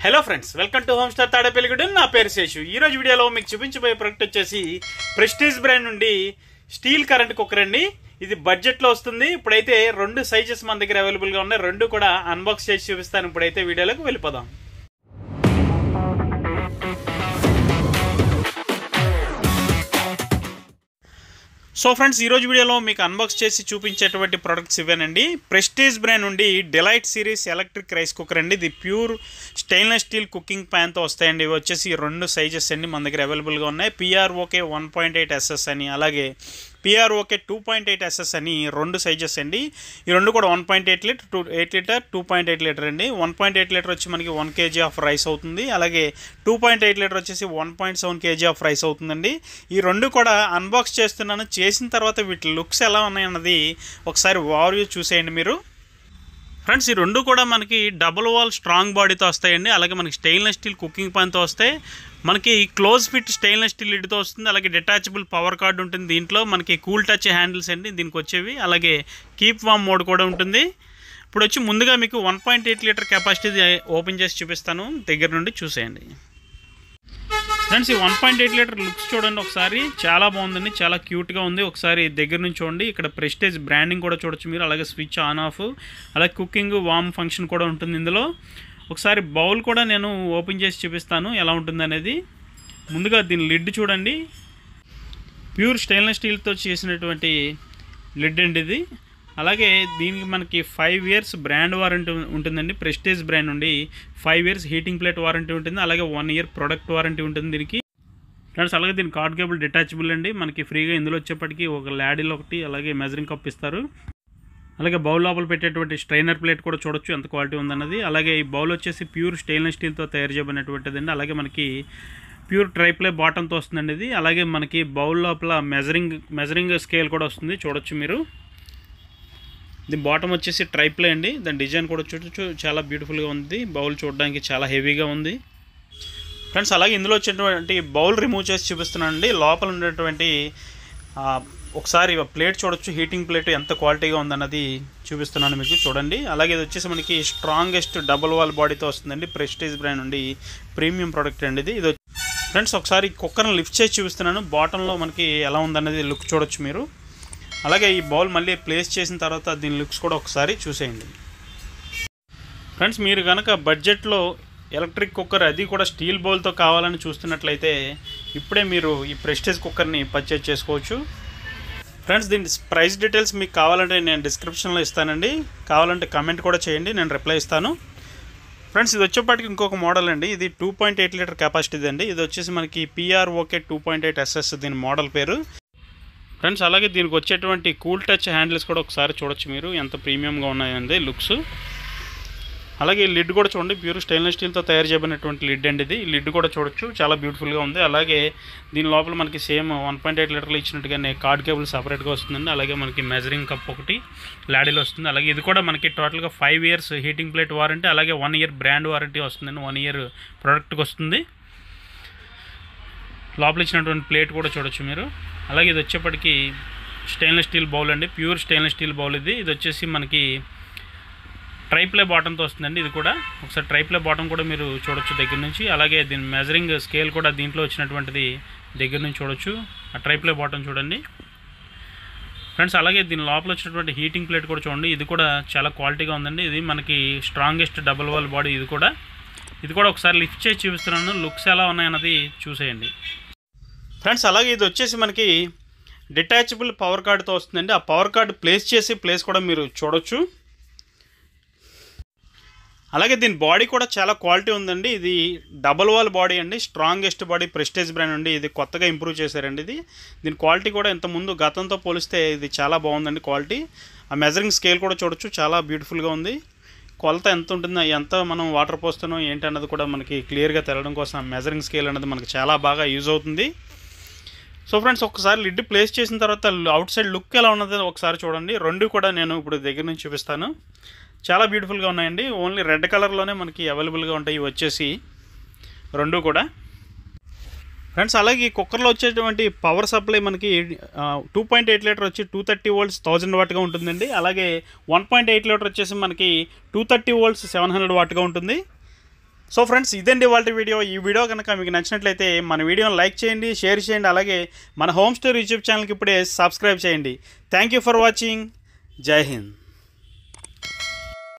hello friends welcome to home star Tadepalligudem నా పేరు శేషు ఈ రోజు వీడియోలో మీకు చూపించబోయే ప్రొడక్ట్ వచ్చేసి ప్రెస్టీజ్ బ్రాండ్ నుండి స్టీల్ కరెంట్ కుక్కర్ అండి ఇది బడ్జెట్ లో వస్తుంది ఇప్పుడైతే రెండు సైజెస్ మన దగ్గర అవైలబుల్ గా ఉన్నాయి రెండు కూడా అన్బాక్స్ చేసి చూపిస్తాను ఇప్పుడైతే వీడియోలోకి వెళ్ళిపోదాం సో ఫ్రెండ్స్ ఈ రోజు వీడియోలో మీకు అన్బాక్స్ చేసి చూపించేటువంటి ప్రొడక్ట్స్ ఇవేనండి ప్రెస్టీజ్ బ్రాండ్ నుండి delight series electric rice cooker అండి ఇది ప్యూర్ స్టెయిన్లెస్ స్టీల్ కుకింగ్ ప్యాన్తో వస్తాయండి ఇవి వచ్చేసి రెండు సైజెస్ అండి మన దగ్గర అవైలబుల్గా ఉన్నాయి P R O K one point eight S S అని అలాగే P R O K two point eight S S అని రెండు సైజెస్ అండి ఈ రెండు కూడా one point eight litre two eight litre two point eight litre అండి వన్ పాయింట్ ఎయిట్ లీటర్ వచ్చి మనకి వన్ కేజీ ఆఫ్ రైస్ అవుతుంది అలాగే టూ పాయింట్ ఎయిట్ లీటర్ వచ్చేసి one point seven K G of rice అవుతుందండి ఈ రెండు కూడా అన్బాక్స్ చేస్తున్నాను చేసిన తర్వాత వీటి లుక్స్ ఎలా ఉన్నాయన్నది ఒకసారి ఓవర్వ్యూ చూసేయండి మీరు ఫ్రెండ్స్ ఈ రెండు కూడా మనకి డబుల్ వాల్ స్ట్రాంగ్ బాడీతో వస్తాయండి అలాగే మనకి స్టెయిన్లెస్ స్టీల్ కుకింగ్ పాన్తో వస్తాయి మనకి క్లోజ్ ఫిట్ స్టెయిన్లెస్ స్టీల్ లిడ్తో వస్తుంది అలాగే డిటాచబుల్ పవర్ కార్డ్ ఉంటుంది దీంట్లో మనకి కూల్ టచ్ హ్యాండిల్స్ అండి దీనికి వచ్చేవి అలాగే కీప్ వామ్ మోడ్ కూడా ఉంటుంది ఇప్పుడు వచ్చి ముందుగా మీకు one point eight litre capacity open చేసి చూపిస్తాను దగ్గర నుండి చూసేయండి ఫ్రెండ్స్ ఈ one point eight litre looks చూడండి ఒకసారి చాలా బాగుందండి చాలా క్యూట్గా ఉంది ఒకసారి దగ్గర నుంచి చూడండి ఇక్కడ ప్రెస్టేజ్ బ్రాండింగ్ కూడా చూడొచ్చు మీరు అలాగే స్విచ్ ఆన్ ఆఫ్ అలాగే కుకింగ్ వామ్ ఫంక్షన్ కూడా ఉంటుంది ఇందులో ఒకసారి బౌల్ కూడా నేను ఓపెన్ చేసి చూపిస్తాను ఎలా ఉంటుంది అనేది ముందుగా దీని లిడ్ చూడండి ప్యూర్ స్టెయిన్లెస్ స్టీల్తో చేసినటువంటి లిడ్ అండి ఇది అలాగే దీనికి మనకి ఫైవ్ ఇయర్స్ బ్రాండ్ వారంటీ ఉంటుందండి ప్రెస్టేజ్ బ్రాండ్ నుండి five years heating plate warranty ఉంటుంది అలాగే వన్ ఇయర్ ప్రొడక్ట్ వారంటీ ఉంటుంది దీనికి ఫ్రెండ్స్ అలాగే దీని కార్డ్ కేబుల్ డిటాచబుల్ అండి మనకి ఫ్రీగా ఇందులో వచ్చేప్పటికి ఒక ల్యాడిల్ ఒకటి అలాగే మెజరింగ్ కప్ ఇస్తారు అలాగే బౌల్ లోపల పెట్టేటువంటి స్ట్రైనర్ ప్లేట్ కూడా చూడొచ్చు ఎంత క్వాలిటీ ఉందన్నది అలాగే ఈ బౌల్ వచ్చేసి ప్యూర్ స్టెయిన్లెస్ స్టీల్తో తయారు చేయబడినటువంటిది అండి అలాగే మనకి ప్యూర్ ట్రైప్లే బాటంతో వస్తుందండి ఇది అలాగే మనకి బౌల్ లోపల మెజరింగ్ మెజరింగ్ స్కేల్ కూడా వస్తుంది చూడొచ్చు మీరు దీని బాటమ్ వచ్చేసి ట్రైప్లే అండి దాని డిజైన్ కూడా చూడొచ్చు చాలా బ్యూటిఫుల్గా ఉంది బౌల్ చూడడానికి చాలా హెవీగా ఉంది ఫ్రెండ్స్ అలాగే ఇందులో వచ్చేటువంటి బౌల్ రిమూవ్ చేసి చూపిస్తున్నానండి లోపల ఉండేటువంటి ఒకసారి ప్లేట్ చూడొచ్చు హీటింగ్ ప్లేట్ ఎంత క్వాలిటీగా ఉందన్నది చూపిస్తున్నాను మీకు చూడండి అలాగే ఇది వచ్చేసి మనకి స్ట్రాంగెస్ట్ డబుల్ వాల్ బాడీతో వస్తుందండి ప్రెస్టేజ్ బ్రాండ్ నుండి ప్రీమియం ప్రోడక్ట్ అండి ఇది ఇది ఫ్రెండ్స్ ఒకసారి కుక్కర్ని లిఫ్ట్ చేసి చూపిస్తున్నాను బాటంలో మనకి ఎలా ఉందన్నది లుక్ చూడొచ్చు మీరు అలాగే ఈ బౌల్ మళ్ళీ ప్లేస్ చేసిన తర్వాత దీని లుక్స్ కూడా ఒకసారి చూసేయండి ఫ్రెండ్స్ మీరు కనుక బడ్జెట్లో ఎలక్ట్రిక్ కుక్కర్ అది కూడా స్టీల్ బౌల్తో కావాలని చూస్తున్నట్లయితే ఇప్పుడే మీరు ఈ ప్రెస్టేజ్ కుక్కర్ని పర్చేజ్ చేసుకోవచ్చు ఫ్రెండ్స్ దీని ప్రైస్ డీటెయిల్స్ మీకు కావాలంటే నేను డిస్క్రిప్షన్లో ఇస్తానండి కావాలంటే కమెంట్ కూడా చేయండి నేను రిప్లై ఇస్తాను ఫ్రెండ్స్ ఇది వచ్చేప్పటికి ఇంకొక మోడల్ అండి ఇది two point eight litre capacity అండి ఇది వచ్చేసి మనకి P R O K two point eight S S దీని మోడల్ పేరు ఫ్రెండ్స్ అలాగే దీనికి వచ్చేటువంటి కూల్ టచ్ హ్యాండిల్స్ కూడా ఒకసారి చూడొచ్చు మీరు ఎంత ప్రీమియంగా ఉన్నాయండి లుక్స్ అలాగే ఈ లిడ్ కూడా చూడండి ప్యూర్ స్టెయిన్లెస్ స్టీల్తో తయారు చేయబడినటువంటి లిడ్ అండి ఇది ఈ లిడ్ కూడా చూడొచ్చు చాలా బ్యూటిఫుల్గా ఉంది అలాగే దీని లోపల మనకి సేమ్ వన్ పాయింట్ ఎయిట్ లీటర్లు ఇచ్చినట్టుగానే కార్డ్ కేబుల్ సపరేట్గా వస్తుందండి అలాగే మనకి మెజరింగ్ కప్ ఒకటి లాడీలో వస్తుంది అలాగే ఇది కూడా మనకి టోటల్గా five years heating plate warranty అలాగే వన్ ఇయర్ బ్రాండ్ వారంటీ వస్తుందండి వన్ ఇయర్ ప్రోడక్ట్కి వస్తుంది లోపల ఇచ్చినటువంటి ప్లేట్ కూడా చూడొచ్చు మీరు అలాగే ఇది వచ్చేప్పటికి స్టెయిన్లెస్ స్టీల్ బౌల్ అండి ప్యూర్ స్టెయిన్లెస్ స్టీల్ బౌల్ ఇది ఇది వచ్చేసి మనకి ట్రైప్లే బాటంతో వస్తుందండి ఇది కూడా ఒకసారి ట్రైప్లే బాటం కూడా మీరు చూడొచ్చు దగ్గర నుంచి అలాగే దీని మెజరింగ్ స్కేల్ కూడా దీంట్లో వచ్చినటువంటిది దగ్గర నుంచి చూడొచ్చు ఆ ట్రైప్లే బాటం చూడండి ఫ్రెండ్స్ అలాగే దీని లోపల వచ్చినటువంటి హీటింగ్ ప్లేట్ కూడా చూడండి ఇది కూడా చాలా క్వాలిటీగా ఉందండి ఇది మనకి స్ట్రాంగెస్ట్ డబుల్ వాల్ బాడీ ఇది కూడా ఇది కూడా ఒకసారి లిఫ్ట్ చేసి చూపిస్తున్నాను లుక్స్ ఎలా ఉన్నాయన్నది చూసేయండి ఫ్రెండ్స్ అలాగే ఇది వచ్చేసి మనకి డిటాచబుల్ పవర్ కార్డుతో వస్తుందండి ఆ పవర్ కార్డు ప్లేస్ చేసి ప్లేస్ కూడా మీరు చూడొచ్చు అలాగే దీని బాడీ కూడా చాలా క్వాలిటీ ఉందండి ఇది డబల్ వాల్ బాడీ అండి స్ట్రాంగెస్ట్ బాడీ ప్రెస్టేజ్ బ్రాండ్ అండి ఇది కొత్తగా ఇంప్రూవ్ చేశారండి ఇది దీని క్వాలిటీ కూడా ఇంత ముందు గతంతో పోలిస్తే ఇది చాలా బాగుందండి క్వాలిటీ ఆ మెజరింగ్ స్కేల్ కూడా చూడొచ్చు చాలా బ్యూటిఫుల్గా ఉంది కొలత ఎంత ఉంటుందో ఎంత మనం వాటర్ పోస్తున్నాం ఏంటి అన్నది కూడా మనకి క్లియర్గా తెలడం కోసం ఆ మెజరింగ్ స్కేల్ అనేది మనకి చాలా బాగా యూజ్ అవుతుంది సో ఫ్రెండ్స్ ఒకసారి లిడ్ ప్లేస్ చేసిన తర్వాత అవుట్ సైడ్ లుక్ ఎలా ఉన్నదో ఒకసారి చూడండి రెండు కూడా నేను ఇప్పుడు దగ్గర నుంచి చూపిస్తాను చాలా బ్యూటిఫుల్గా ఉన్నాయండి ఓన్లీ రెడ్ కలర్లోనే మనకి అవైలబుల్గా ఉంటాయి ఇవి వచ్చేసి రెండు కూడా ఫ్రెండ్స్ అలాగే ఈ కుక్కర్లో వచ్చేటువంటి పవర్ సప్లై మనకి టూ పాయింట్ ఎయిట్ లీటర్ వచ్చి టూ థర్టీ వోల్ట్స్ థౌజండ్ వాట్గా ఉంటుందండి అలాగే వన్ పాయింట్ ఎయిట్ లీటర్ వచ్చేసి మనకి two thirty volts seven hundred వాట్గా ఉంటుంది సో ఫ్రెండ్స్ ఇదండి వాళ్ళ వీడియో ఈ వీడియో కనుక మీకు నచ్చినట్లయితే మన వీడియోని లైక్ చేయండి షేర్ చేయండి అలాగే మన హోమ్ స్టోర్ యూట్యూబ్ ఛానల్కి ఇప్పుడే సబ్స్క్రైబ్ చేయండి థ్యాంక్ యూ ఫర్ వాచింగ్ జై హింద్